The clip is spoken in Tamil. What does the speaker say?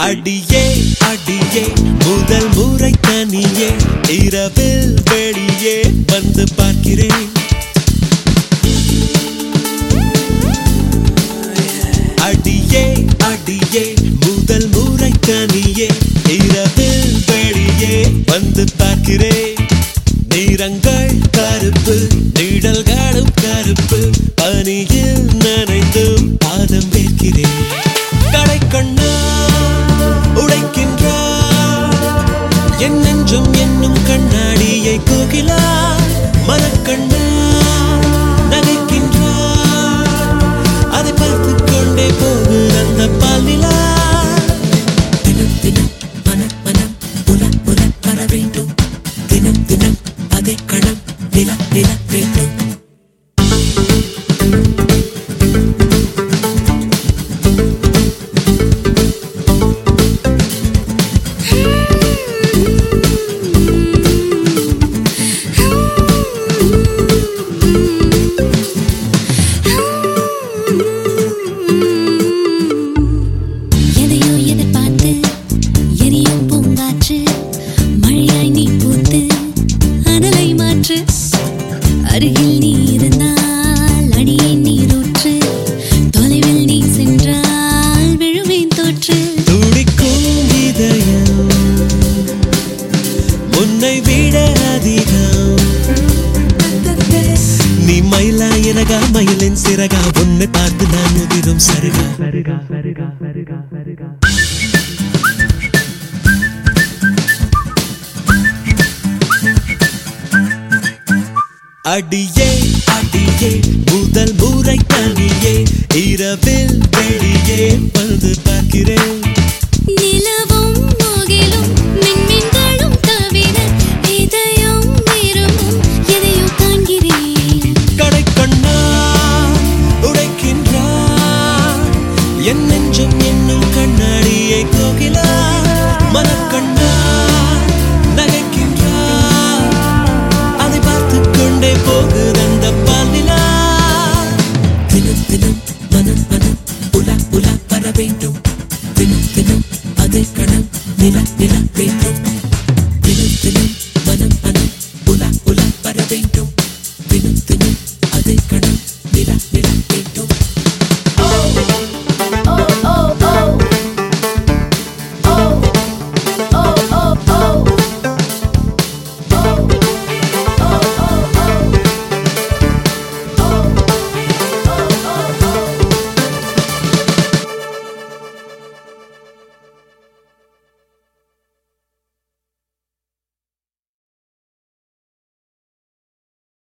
அடியே அடியே முதல் முறை தனியே இரவில் வெளியே வந்து பார்க்கிறேன் அடியே அடியே முதல் முறை தனியே இரவில் வெளியே வந்து பார்க்கிறேன் நிறங்கள் கருப்பு நிழல்களும் கருப்பு பனியில் நனைந்து பாதம் வைக்கிறேன் கடை கண்ணா உடைக்கின்றார் என் நெஞ்சும் என்னும் கண்ணாடியை கோகிலா மனக்கண்ணா நகைக்கின்றார் அதை பார்த்து கொண்டே போகு அந்த பாலிலா தினம் தினம் மனம் மனம் புல புல வர வேண்டும் தினம் தினம் அதே கணம் நில நில வேண்டும் எதையோ எதிர்பார்த்து எரியும் பூங்காற்று மழையாய் நீ பூத்து அனலை மாற்று அருகில் நீ இருந்தால் அடியே நீரூற்று தொலைவில் நீ சென்றால் விழுவேன் தோற்று துடிக்கும் இதயம் உன்னை விட அதிகம் நீ மயிலா எனகா மயிலின் சிறகா உன்னை பார்த்து நான் முதிரும் சருகா சருகா சருகா சருகா சருகா அடியே அடியே முதல் முறை தனியே இரவில் வெளியே வந்து பார்க்கிறேன் நிலவும் முகிலும் மின்மின்களும் தவிர இதயம் விரும்பும் எதையோ காண்கிறேன் கடை கண்ணா உடைக்கின்றார் என் நெஞ்சம் என்னும் கண்ணாடியை கோகிலா மனக்கண்ணா நகைக்கின்றார் அதை பார்த்து கொண்டே போகுது அந்த பாலிலா தினம் தினம் மனம் மனம் உலா உலா வர வேண்டும் தினம் தினம் அதே கணம் நில நில வேண்டும்